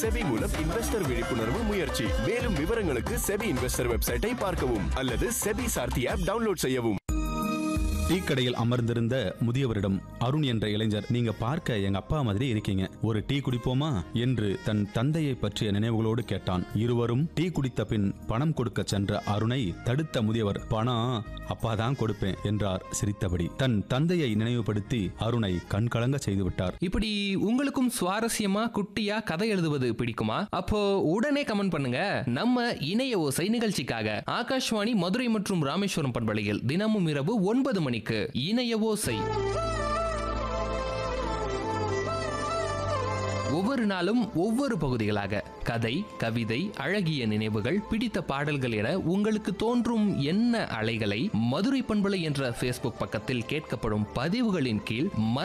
SEBI மூலம் investor விழிப்புணர்வு முயற்சி மேலும் விவரங்களுக்கு செபி இன்வெஸ்டர் வெப்சைட்டை பார்க்கவும் அல்லது செபி சார்த்தி ஆப் டவுன்லோட் செய்யவும் டீ கடையில் அமர்ந்திருந்த முதியவரிடம் அருண் என்ற இளைஞர் நீங்க பார்க்க எங்க அப்பா மாதிரி இருக்கீங்க ஒரு டீ குடிப்போமா என்று தன் தந்தையை பற்றிய நினைவுகளோடு கேட்டான் இருவரும் டீ குடித்த பின் பணம் கொடுக்க சென்ற அருணை தடுத்த முதியவர் பணம் அப்பா தான் கொடுப்பேன் என்றார் சிரித்தபடி தன் தந்தையை நினைவுபடுத்தி அருணை கண்கலங்க செய்துவிட்டார் இப்படி உங்களுக்கும் சுவாரஸ்யமா குட்டியா கதை எழுதுவது பிடிக்குமா அப்போ உடனே கமெண்ட் பண்ணுங்க நம்ம இணைய ஓசை நிகழ்ச்சிக்காக ஆகாஷ்வாணி மதுரை மற்றும் ராமேஸ்வரம் பண்பலையில் தினமும் இரவு ஒன்பது மணிக்கு இணைய ஓசை ஒவ்வொரு நாளும் ஒவ்வொரு பகுதிகளாக கதை கவிதை அழகிய நினைவுகள் பிடித்த பாடல்கள் என உங்களுக்கு தோன்றும் என்ன அலைகளை மதுரை பண்பலை என்ற ஃபேஸ்புக் பக்கத்தில் கேட்கப்படும் பதிவுகளின் கீழ்